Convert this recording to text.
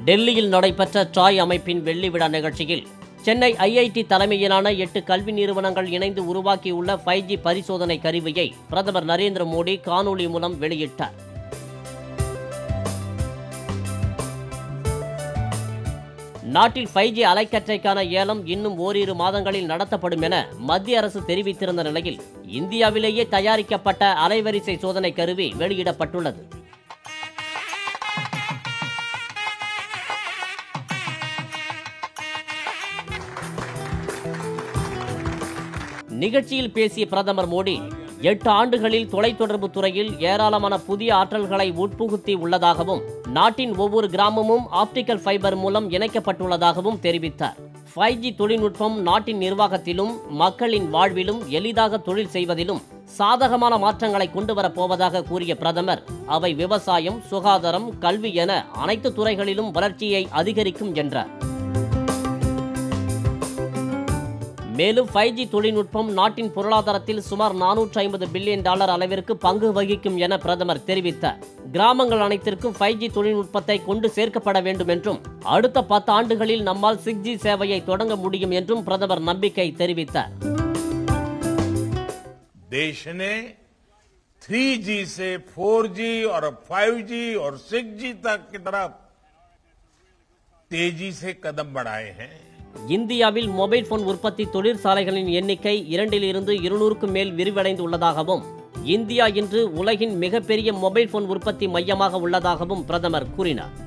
டெல்லியில் நடைபெற்ற ட்ராய் அமைப்பின் வெள்ளி விழா நிகழ்ச்சியில் சென்னை ஐஐடி தலைமையிலான எட்டு கல்வி நிறுவனங்கள் இணைந்து உருவாக்கியுள்ள ஃபைவ் ஜி பரிசோதனை கருவியை பிரதமர் நரேந்திர மோடி காணொலி மூலம் வெளியிட்டார் நாட்டில் ஃபைவ் ஜி அலைக்கற்றைக்கான ஏலம் இன்னும் ஓரிரு மாதங்களில் நடத்தப்படும் என மத்திய அரசு தெரிவித்திருந்த நிலையில் இந்தியாவிலேயே தயாரிக்கப்பட்ட அலைவரிசை சோதனை கருவி வெளியிடப்பட்டுள்ளது நிகழ்ச்சியில் பேசிய பிரதமர் மோடி எட்டு ஆண்டுகளில் தொலைத்தொடர்பு துறையில் ஏராளமான புதிய ஆற்றல்களை உட்புகுத்தி உள்ளதாகவும் நாட்டின் ஒவ்வொரு கிராமமும் ஆப்டிக்கல் ஃபைபர் மூலம் இணைக்கப்பட்டுள்ளதாகவும் தெரிவித்தார் ஃபைவ் ஜி தொழில்நுட்பம் நாட்டின் நிர்வாகத்திலும் மக்களின் வாழ்விலும் எளிதாக தொழில் செய்வதிலும் சாதகமான மாற்றங்களை கொண்டு வரப் போவதாக கூறிய பிரதமர் அவை விவசாயம் சுகாதாரம் கல்வி என அனைத்து துறைகளிலும் வளர்ச்சியை அதிகரிக்கும் என்றார் மேலும் ஃபைவ் ஜி தொழில்நுட்பம் நாட்டின் பொருளாதாரத்தில் சுமார் நானூற்று ஐம்பது பில்லியன் டாலர் அளவிற்கு பங்கு வகிக்கும் என பிரதமர் தெரிவித்தார் கிராமங்கள் அனைத்திற்கும் ஃபைவ் ஜி தொழில்நுட்பத்தை கொண்டு சேர்க்கப்பட வேண்டும் என்றும் அடுத்த பத்து ஆண்டுகளில் நம்மால் சிக்ஸ் ஜி சேவையை தொடங்க முடியும் என்றும் பிரதமர் நம்பிக்கை தெரிவித்தார் देश ने 3G से 4G और 5G और 6G तक की तरफ तेजी से कदम बढ़ाए हैं இந்தியாவில் மொபைல் போன் உற்பத்தி தொழிற்சாலைகளின் எண்ணிக்கை இரண்டிலிருந்து இருநூறுக்கும் மேல் விரிவடைந்து உள்ளதாகவும் இந்தியா இன்று உலகின் மிகப்பெரிய மொபைல் போன் உற்பத்தி மையமாக உள்ளதாகவும் பிரதமர் கூறினார்